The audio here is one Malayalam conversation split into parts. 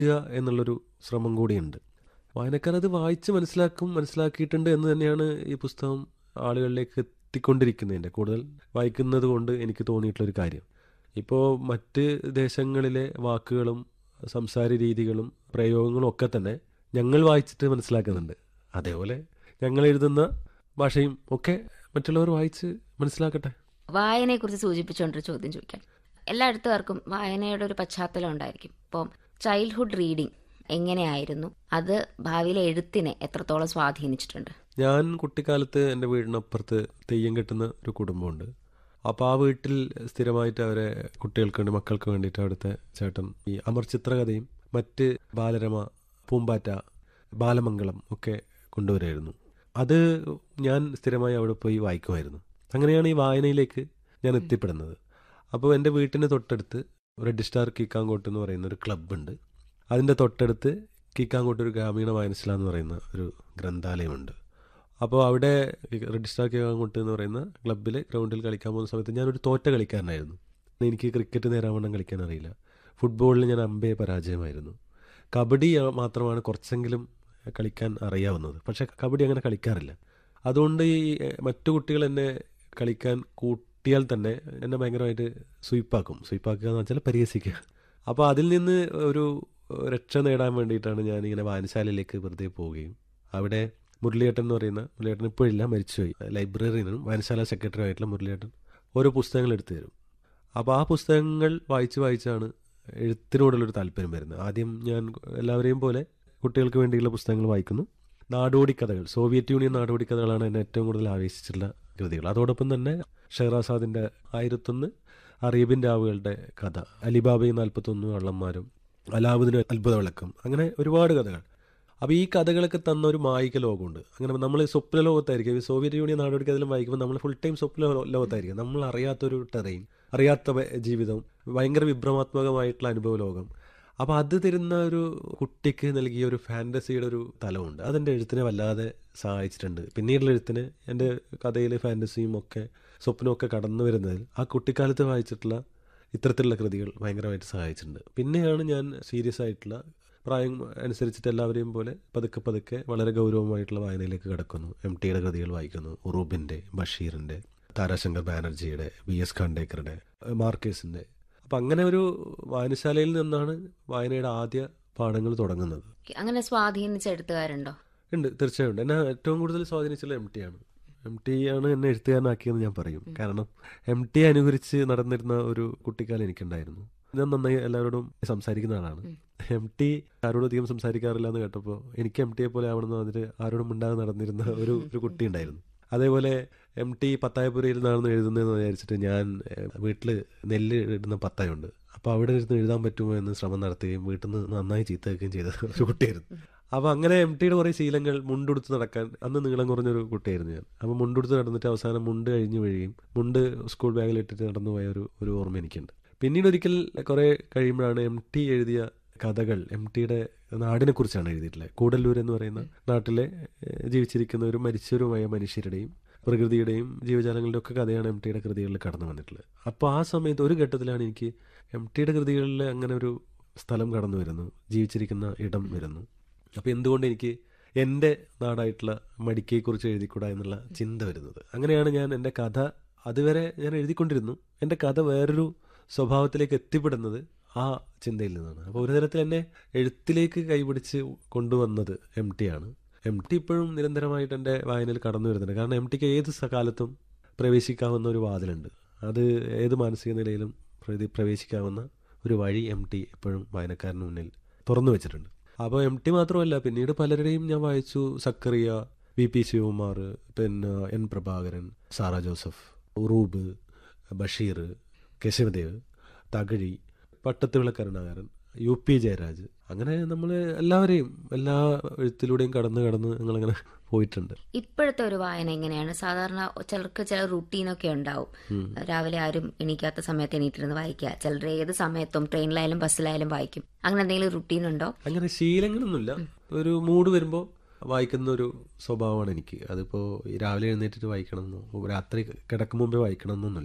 വായിക്കുക എന്നുള്ളൊരു ശ്രമം കൂടിയുണ്ട് വായനക്കാർ അത് വായിച്ച് മനസ്സിലാക്കും മനസ്സിലാക്കിയിട്ടുണ്ട് എന്ന് തന്നെയാണ് ഈ പുസ്തകം ആളുകളിലേക്ക് എത്തിക്കൊണ്ടിരിക്കുന്നതിൻ്റെ കൂടുതൽ വായിക്കുന്നത് കൊണ്ട് എനിക്ക് തോന്നിയിട്ടുള്ളൊരു കാര്യം ഇപ്പോൾ മറ്റ് ദേശങ്ങളിലെ വാക്കുകളും സംസാര രീതികളും പ്രയോഗങ്ങളും ഒക്കെ തന്നെ ഞങ്ങൾ വായിച്ചിട്ട് മനസ്സിലാക്കുന്നുണ്ട് അതേപോലെ ഞങ്ങൾ എഴുതുന്ന ഭാഷയും ഒക്കെ മറ്റുള്ളവർ വായിച്ച് മനസ്സിലാക്കട്ടെ വായനയെക്കുറിച്ച് സൂചിപ്പിച്ചുകൊണ്ടൊരു ചോദ്യം ചോദിക്കാം എല്ലാ എഴുത്തുകാർക്കും വായനയുടെ ഒരു പശ്ചാത്തലം ഉണ്ടായിരിക്കും ഇപ്പം ചൈൽഡ്ഹുഡ് റീഡിംഗ് എങ്ങനെയായിരുന്നു അത് ഭാവിയിലെ എഴുത്തിനെ എത്രത്തോളം സ്വാധീനിച്ചിട്ടുണ്ട് ഞാൻ കുട്ടിക്കാലത്ത് എൻ്റെ വീടിനപ്പുറത്ത് തെയ്യം കെട്ടുന്ന ഒരു കുടുംബമുണ്ട് അപ്പോൾ ആ വീട്ടിൽ സ്ഥിരമായിട്ട് അവരെ കുട്ടികൾക്ക് വേണ്ടി മക്കൾക്ക് വേണ്ടിയിട്ട് അവിടുത്തെ ചേട്ടൻ ഈ അമർ ചിത്രകഥയും മറ്റ് ബാലരമ പൂമ്പാറ്റ ബാലമംഗളം ഒക്കെ കൊണ്ടുവരുമായിരുന്നു അത് ഞാൻ സ്ഥിരമായി അവിടെ പോയി വായിക്കുമായിരുന്നു അങ്ങനെയാണ് ഈ വായനയിലേക്ക് ഞാൻ എത്തിപ്പെടുന്നത് അപ്പോൾ എൻ്റെ വീട്ടിന് തൊട്ടടുത്ത് റെഡ് സ്റ്റാർ കീക്കാങ്കോട്ട് എന്ന് പറയുന്ന ഒരു ക്ലബ്ബുണ്ട് അതിൻ്റെ തൊട്ടടുത്ത് കീക്കാങ്കോട്ട് ഒരു ഗ്രാമീണ വായനശാല എന്ന് പറയുന്ന ഒരു ഗ്രന്ഥാലയമുണ്ട് അപ്പോൾ അവിടെ റെഡ് സ്റ്റാർ കീക്കാങ്കോട്ട് എന്ന് പറയുന്ന ക്ലബ്ബിൽ ഗ്രൗണ്ടിൽ കളിക്കാൻ പോകുന്ന സമയത്ത് ഞാനൊരു തോറ്റ കളിക്കാരനായിരുന്നു എനിക്ക് ക്രിക്കറ്റ് നേരാവണ്ണം കളിക്കാൻ അറിയില്ല ഫുട്ബോളിൽ ഞാൻ അമ്പേ പരാജയമായിരുന്നു കബഡി മാത്രമാണ് കുറച്ചെങ്കിലും കളിക്കാൻ അറിയാവുന്നത് പക്ഷേ കബഡി അങ്ങനെ കളിക്കാറില്ല അതുകൊണ്ട് ഈ മറ്റു കുട്ടികൾ എന്നെ കളിക്കാൻ കൂട്ടിയാൽ തന്നെ എന്നെ ഭയങ്കരമായിട്ട് സ്വീപ്പാക്കും സ്വീപ്പാക്കുക എന്ന് വെച്ചാൽ പരിഹസിക്കുക അപ്പോൾ അതിൽ നിന്ന് ഒരു രക്ഷ നേടാൻ വേണ്ടിയിട്ടാണ് ഞാൻ ഇങ്ങനെ വായനശാലയിലേക്ക് വെറുതെ പോവുകയും അവിടെ മുരളിയേട്ടൻ എന്ന് പറയുന്ന മുരളിയേട്ടൻ ഇപ്പോഴില്ല മരിച്ചുപോയി ലൈബ്രറിയിൽ നിന്നും വായനശാല സെക്രട്ടറി ആയിട്ടുള്ള മുരളിയേട്ടൻ ഓരോ പുസ്തകങ്ങൾ എടുത്തു തരും അപ്പോൾ ആ പുസ്തകങ്ങൾ വായിച്ച് വായിച്ചാണ് എഴുത്തിനോടുള്ളൊരു താല്പര്യം വരുന്നത് ആദ്യം ഞാൻ എല്ലാവരെയും പോലെ കുട്ടികൾക്ക് വേണ്ടിയുള്ള പുസ്തകങ്ങൾ വായിക്കുന്നു നാടോടി കഥകൾ സോവിയറ്റ് യൂണിയൻ നാടോടി കഥകളാണ് എന്നെ ഏറ്റവും കൂടുതൽ ആവേശിച്ചിട്ടുള്ള കൃതികൾ അതോടൊപ്പം തന്നെ ഷെഹ്റാസാദിൻ്റെ ആയിരത്തൊന്ന് അറേബ്യൻ രാവുകളുടെ കഥ അലിബാബയും നാൽപ്പത്തൊന്ന് വള്ളന്മാരും അലാവുദ്ദീൻ അത്ഭുത വിളക്കം അങ്ങനെ ഒരുപാട് കഥകൾ അപ്പോൾ ഈ കഥകളൊക്കെ തന്ന ഒരു മായിക ലോകമുണ്ട് അങ്ങനെ നമ്മൾ സ്വപ്ന ലോകത്തായിരിക്കും ഈ സോവിയറ്റ് യൂണിയൻ നാടോടി കഥകളും വായിക്കുമ്പോൾ നമ്മൾ ഫുൾ ടൈം സ്വപ്ന ലോകത്തായിരിക്കും നമ്മൾ അറിയാത്തൊരു ടെറൈൻ അറിയാത്ത ജീവിതം ഭയങ്കര വിഭ്രമാത്മകമായിട്ടുള്ള അനുഭവ ലോകം അപ്പോൾ അത് തരുന്ന ഒരു കുട്ടിക്ക് നൽകിയ ഒരു ഫാൻറ്റസിയുടെ ഒരു തലമുണ്ട് അതെൻ്റെ എഴുത്തിനെ വല്ലാതെ സഹായിച്ചിട്ടുണ്ട് പിന്നീടുള്ള എഴുത്തിന് എൻ്റെ കഥയിൽ ഫാൻറ്റസിയും ഒക്കെ സ്വപ്നമൊക്കെ കടന്നു വരുന്നതിൽ ആ കുട്ടിക്കാലത്ത് വായിച്ചിട്ടുള്ള ഇത്തരത്തിലുള്ള കൃതികൾ ഭയങ്കരമായിട്ട് സഹായിച്ചിട്ടുണ്ട് പിന്നെയാണ് ഞാൻ സീരിയസ് ആയിട്ടുള്ള പ്രായം അനുസരിച്ചിട്ട് എല്ലാവരെയും പോലെ പതുക്കെ പതുക്കെ വളരെ ഗൗരവമായിട്ടുള്ള വായനയിലേക്ക് കിടക്കുന്നു എം ടിയുടെ കൃതികൾ വായിക്കുന്നു ഉറൂബിൻ്റെ ബഷീറിൻ്റെ താരാശങ്കർ ബാനർജിയുടെ വി എസ് ഖാണ്ടേക്കറുടെ മാർക്കേസിൻ്റെ അപ്പം അങ്ങനെ ഒരു വായനശാലയിൽ നിന്നാണ് വായനയുടെ ആദ്യ പാഠങ്ങൾ തുടങ്ങുന്നത് അങ്ങനെ സ്വാധീനിച്ച എഴുത്തുകാരുണ്ടോ ഉണ്ട് തീർച്ചയായും ഉണ്ട് എന്നെ ഏറ്റവും കൂടുതൽ സ്വാധീനിച്ചുള്ള എം ടി ആണ് എം ടി ആണ് എന്നെ എഴുത്തുകാരനാക്കിയെന്ന് ഞാൻ പറയും കാരണം എം ടി അനുകരിച്ച് നടന്നിരുന്ന ഒരു കുട്ടിക്കാലം എനിക്കുണ്ടായിരുന്നു ഞാൻ നന്നായി എല്ലാവരോടും സംസാരിക്കുന്ന ആളാണ് എം ടി ആരോടും അധികം സംസാരിക്കാറില്ല എന്ന് കേട്ടപ്പോൾ എനിക്ക് എം ടിയെ പോലെ ആവണമെന്ന് അതിന് ആരോടും മിണ്ടാതെ നടന്നിരുന്ന ഒരു ഒരു കുട്ടി ഉണ്ടായിരുന്നു അതേപോലെ എം ടി പത്തായപുരയിൽ നിന്നാണെന്ന് എഴുതുന്നതെന്ന് വിചാരിച്ചിട്ട് ഞാൻ വീട്ടിൽ നെല്ല് ഇടുന്ന പത്തായുണ്ട് അപ്പോൾ അവിടെ ഇരുന്ന് എഴുതാൻ പറ്റുമോ എന്ന് ശ്രമം നടത്തുകയും വീട്ടിൽ നിന്ന് നന്നായി ചീത്ത വെക്കുകയും ചെയ്ത ഒരു കുട്ടിയായിരുന്നു അപ്പോൾ അങ്ങനെ എം ടിയുടെ കുറേ ശീലങ്ങൾ മുണ്ടെടുത്ത് നടക്കാൻ അന്ന് നീളം കുറഞ്ഞൊരു കുട്ടിയായിരുന്നു ഞാൻ അപ്പോൾ മുണ്ടെടുത്ത് നടന്നിട്ട് അവസാനം മുണ്ട് കഴിഞ്ഞു വീഴുകയും മുണ്ട് സ്കൂൾ ബാഗിൽ ഇട്ടിട്ട് നടന്നു പോയ ഒരു ഒരു ഓർമ്മ എനിക്കുണ്ട് പിന്നീട് ഒരിക്കൽ കുറേ കഴിയുമ്പോഴാണ് എം ടി എഴുതിയ കഥകൾ എം ടിയുടെ നാടിനെ കുറിച്ചാണ് എഴുതിയിട്ടുള്ളത് കൂടല്ലൂർ എന്ന് പറയുന്ന നാട്ടിലെ ജീവിച്ചിരിക്കുന്ന ഒരു മരിച്ചവരുമായ മനുഷ്യരുടെയും പ്രകൃതിയുടെയും ജീവജാലങ്ങളുടെ ഒക്കെ കഥയാണ് എം ടിയുടെ കൃതികളിൽ കടന്നു വന്നിട്ടുള്ളത് അപ്പോൾ ആ സമയത്ത് ഒരു ഘട്ടത്തിലാണ് എനിക്ക് എം ടിയുടെ കൃതികളിൽ അങ്ങനെ ഒരു സ്ഥലം കടന്നു വരുന്നു ജീവിച്ചിരിക്കുന്ന ഇടം വരുന്നു അപ്പോൾ എന്തുകൊണ്ട് എനിക്ക് എൻ്റെ നാടായിട്ടുള്ള മടിക്കയെക്കുറിച്ച് എഴുതിക്കൂടാ എന്നുള്ള ചിന്ത വരുന്നത് അങ്ങനെയാണ് ഞാൻ എൻ്റെ കഥ അതുവരെ ഞാൻ എഴുതിക്കൊണ്ടിരുന്നു എൻ്റെ കഥ വേറൊരു സ്വഭാവത്തിലേക്ക് എത്തിപ്പെടുന്നത് ആ ചിന്തയിൽ നിന്നാണ് അപ്പോൾ ഒരു തരത്തിൽ എന്നെ എഴുത്തിലേക്ക് കൈപിടിച്ച് കൊണ്ടുവന്നത് എം ടി ആണ് എം ടി ഇപ്പോഴും നിരന്തരമായിട്ട് എൻ്റെ വായനയിൽ കടന്നു വരുന്നുണ്ട് കാരണം എം ടിക്ക് ഏത് കാലത്തും പ്രവേശിക്കാവുന്ന ഒരു വാതിലുണ്ട് അത് ഏത് മാനസിക നിലയിലും പ്രതി പ്രവേശിക്കാവുന്ന ഒരു വഴി എം ടി എപ്പോഴും വായനക്കാരന് മുന്നിൽ തുറന്നു വെച്ചിട്ടുണ്ട് അപ്പോൾ എം ടി മാത്രമല്ല പിന്നീട് പലരുടെയും ഞാൻ വായിച്ചു സക്കറിയ വി പി ശിവകുമാർ പിന്നെ N Prabhakaran Sarah Joseph Uroob Basheer Kesavadev Thakazhi Pattathuvila Karunakaran U P Jayaraj അങ്ങനെ നമ്മൾ എല്ലാവരെയും എല്ലാ എഴുത്തിലൂടെയും കടന്ന് കടന്ന് ഞങ്ങളങ്ങനെ പോയിട്ടുണ്ട് ഇപ്പോഴത്തെ ഒരു വായന എങ്ങനെയാണ് സാധാരണ ചിലർക്ക് ചില റുട്ടീനൊക്കെ ഉണ്ടാവും രാവിലെ ആരും എണീക്കാത്ത സമയത്ത് എണീറ്റിരുന്ന് വായിക്കുക ചിലർ ഏത് സമയത്തും ട്രെയിനിലായാലും ബസ്സിലായാലും വായിക്കും അങ്ങനെ എന്തെങ്കിലും റുട്ടീൻ ഉണ്ടോ അങ്ങനെ ശീലങ്ങളൊന്നുമില്ല ഒരു മൂഡ് വരുമ്പോൾ വായിക്കുന്ന ഒരു സ്വഭാവമാണ് എനിക്ക് അതിപ്പോൾ രാവിലെ എഴുന്നേറ്റിട്ട് വായിക്കണമെന്നോ രാത്രി കിടക്കും മുമ്പേ വായിക്കണം എന്നൊന്നുമില്ല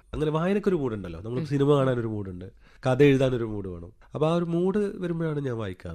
അങ്ങനെ വായനക്കൊരു മൂടുണ്ടല്ലോ നമ്മൾ സിനിമ കാണാനൊരു മൂടുണ്ട് കഥ എഴുതാനൊരു മൂഡ് വേണം അപ്പോൾ ആ ഒരു മൂഡ് വരുമ്പോഴാണ് ഞാൻ വായിക്കാറ്